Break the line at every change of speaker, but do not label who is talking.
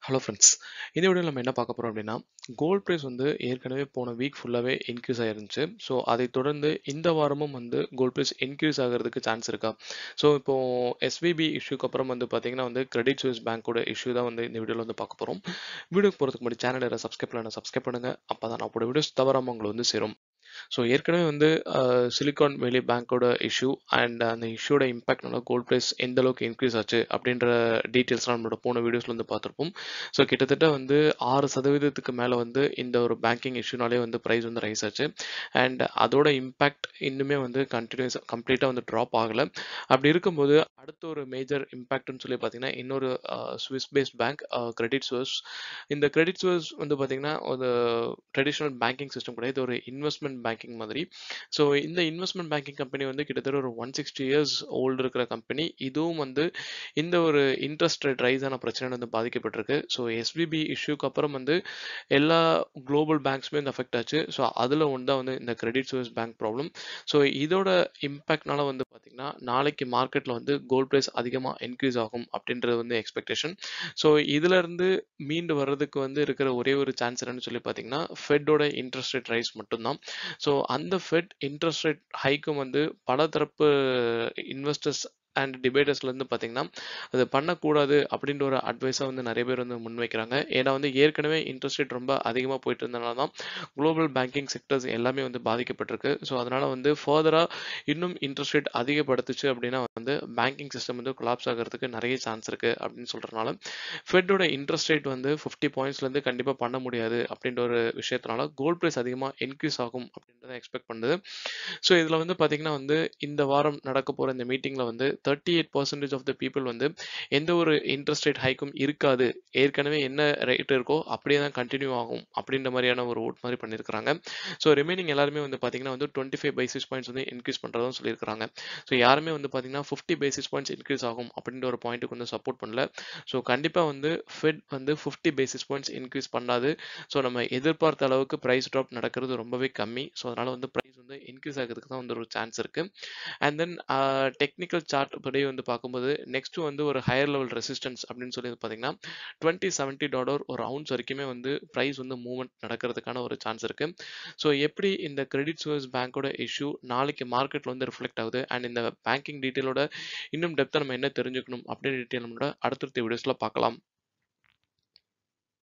hello friends இந்த வீடியோவில் நம்ம என்ன பார்க்க போகிறோம் அப்படின்னா கோல்ட் ப்ரைஸ் வந்து ஏற்கனவே போன வீக் ஃபுல்லாகவே இன்க்ரீஸ் ஆயிருந்துச்சு ஸோ அதை தொடர்ந்து இந்த வாரமும் வந்து கோல்ட் ப்ரைஸ் இன்க்ரீஸ் ஆகிறதுக்கு சான்ஸ் இருக்கா ஸோ இப்போ எஸ்பிபி இஷ்யூக்கு அப்புறம் வந்து பார்த்தீங்கன்னா வந்து கிரெடிட் சுவிஸ் பேங்க்கோட இஷ்யூ தான் வந்து இந்த வீடியோவில் வந்து பார்க்க போகிறோம் வீடியோக்கு போகிறதுக்கு முன்னாடி சேனலை சப்ஸ்கிரைப் பண்ண சப்ஸ்கிரைப் பண்ணுங்கள் அப்போ தான் நான் போட வீடியோஸ் தவறாமல் உங்களை வந்து சேரும் ஸோ ஏற்கனவே வந்து சிலிகான் வேலி பேங்க்கோட இஷ்யூ அண்ட் அந்த இஷ்யூட இம்பாக்ட்னால கோல்ட் ப்ரைஸ் எந்த அளவுக்கு இன்க்ரீஸ் ஆச்சு அப்படின்ற டீட்டெயில்ஸ்லாம் நம்மளோட போன வீடியோஸ்ல வந்து பார்த்துருப்போம் ஸோ கிட்டத்தட்ட வந்து ஆறு சதவீதத்துக்கு மேலே வந்து இந்த ஒரு பேங்கிங் இஷ்யூனாலே வந்து ப்ரைஸ் வந்து ரைஸ் ஆச்சு அண்ட் அதோட இம்பேக்ட் இன்னுமே வந்து கண்டினியூஸ் கம்ப்ளீட்டாக வந்து ட்ராப் ஆகலை அப்படி இருக்கும்போது அடுத்த ஒரு மேஜர் இம்பாக்ட்னு சொல்லி பார்த்தீங்கன்னா இன்னொரு ஸ்விஸ் பேஸ்ட் பேங்க் கிரெடிட் சுவர்ஸ் இந்த கிரெடிட் சுவர்ஸ் வந்து பார்த்தீங்கன்னா ஒரு ட்ரெடிஷ்னல் பேங்கிங் சிஸ்டம் கூட இது ஒரு இன்வெஸ்ட்மெண்ட் பேங்கிங் மாதிரி ஸோ இந்த இன்வெஸ்ட்மெண்ட் பேங்கிங் கம்பெனி வந்து கிட்டத்தட்ட ஒரு ஒன் சிக்ஸ்டி இயர்ஸ் ஓல்டு இருக்கிற கம்பெனி இதுவும் வந்து இந்த ஒரு இன்ட்ரெஸ்ட் ரேட் ரைஸ் ஆன பிரச்சனை வந்து பாதிக்கப்பட்டிருக்கு ஸோ எஸ்பிபி இஷ்யூக்கு அப்புறம் வந்து எல்லா குளோபல் பேங்க்ஸுமே வந்து அஃபெக்ட் ஆச்சு ஸோ அதில் ஒன்று தான் வந்து இந்த கிரெடிட் சர்வீஸ் பேங்க் ப்ராப்ளம் ஸோ இதோட இம்பேக்ட்னால வந்து பார்த்தீங்கன்னா நாளைக்கு மார்க்கெட்டில் வந்து கோல்ட் ப்ரைஸ் அதிகமாக இன்க்ரீஸ் ஆகும் அப்படின்றது வந்து எக்ஸ்பெக்டேஷன் ஸோ இதுலேருந்து மீண்டு வர்றதுக்கு வந்து இருக்கிற ஒரே ஒரு சான்ஸ் என்னன்னு சொல்லி பார்த்தீங்கன்னா ஃபெட்டோட இன்ட்ரெஸ்ட் ரேட் ரைஸ் மட்டும்தான் ஸோ அந்த ஃபெட் இன்ட்ரெஸ்ட் ரேட் ஹைக்கும் வந்து பல தரப்பு இன்வெஸ்டர்ஸ் அண்ட் டிபேட்டர்ஸ்லேருந்து பார்த்தீங்கன்னா அது பண்ணக்கூடாது அப்படின்ற ஒரு அட்வைஸாக வந்து நிறைய பேர் வந்து முன்வைக்கிறாங்க ஏன்னா வந்து ஏற்கனவே இன்ட்ரெஸ்ட் ரேட் ரொம்ப அதிகமாக போயிட்டு இருந்தனால தான் குளோபல் பேங்கிங் செக்டர்ஸ் எல்லாமே வந்து பாதிக்கப்பட்டிருக்கு ஸோ அதனால் வந்து ஃபர்தராக இன்னும் இன்ட்ரெஸ்ட் ரேட் அதிகப்படுத்துச்சு அப்படின்னா வந்து பேங்கிங் சிஸ்டம் வந்து கொலாப்ஸ் ஆகிறதுக்கு நிறைய சான்ஸ் இருக்குது அப்படின்னு சொல்கிறனால ஃபெட்டோட இன்ட்ரெஸ்ட் ரேட் வந்து ஃபிஃப்டி பாயிண்ட்ஸ்லேருந்து கண்டிப்பாக பண்ண முடியாது அப்படின்ற ஒரு விஷயத்தினால கோல்ட் ப்ரைஸ் அதிகமாக இன்க்ரீஸ் ஆகும் அப்படின்றத எக்ஸ்பெக்ட் பண்ணுது ஸோ இதில் வந்து பார்த்திங்கன்னா வந்து இந்த வாரம் நடக்க போகிற இந்த மீட்டிங்கில் வந்து thirty eight percentage of the people வந்து எந்த ஒரு இன்ட்ரெஸ்ட் ரேட் ஹைக்கும் இருக்காது ஏற்கனவே என்ன ரேட் இருக்கோ அப்படியே தான் கண்டினியூ ஆகும் அப்படின்ற மாதிரியான ஒரு ஓட் மாதிரி பண்ணியிருக்காங்க ஸோ ரிமைனிங் எல்லாருமே வந்து பார்த்தீங்கன்னா வந்து டுவெண்ட்டி ஃபைவ் பேசிஸ் பாயிண்ட்ஸ் வந்து இன்க்ரீஸ் பண்ணுறதும் சொல்லியிருக்காங்க ஸோ யாருமே வந்து பார்த்தீங்கன்னா ஃபிஃப்டி பேசிஸ் பாயிண்ட்ஸ் இன்க்ரீஸ் ஆகும் அப்படின்ற ஒரு பாயிண்ட்டுக்கு வந்து சப்போர்ட் பண்ணல ஸோ கண்டிப்பாக வந்து ஃபெட் வந்து ஃபிஃப்டி பேசிஸ் பாயிண்ட்ஸ் இன்க்ரீஸ் பண்ணாது ஸோ நம்ம எதிர்பார்த்த அளவுக்கு ப்ரைஸ் ட்ராப் நடக்கிறது ரொம்பவே கம்மி ஸோ அதனால் வந்து ப்ரைஸ் வந்து இன்க்ரீஸ் ஆகிறதுக்கு தான் வந்து ஒரு சான்ஸ் இருக்குது அண்ட் தென் டெக்னிக்கல் சார்ட் படி வந்து பார்க்கும்போது நெக்ஸ்ட் வந்து ஒரு ஹையர் லெவல் ரெசிஸ்டன்ஸ் அப்படின்னு சொல்லி பார்த்தீங்கன்னா டுவெண்ட்டி செவன்ட்டி டாலர் ஒரு அவுன்ஸ் வரைக்குமே வந்து ப்ரைஸ் வந்து மூவ்மெண்ட் நடக்கிறதுக்கான ஒரு சான்ஸ் இருக்கு ஸோ எப்படி இந்த கிரெடிட் சர்வீஸ் பேங்கோட இஷ்யூ நாளைக்கு மார்க்கெட்டில் வந்து ரிஃப்ளெக்ட் ஆகுது அண்ட் இந்த பேங்கிங் டீட்டெயிலோட இன்னும் டெப்த்தாக நம்ம என்ன தெரிஞ்சுக்கணும் அப்படின்னு டீட்டெயில் நம்மளோட அடுத்தடுத்த வீடியோஸில் பார்க்கலாம்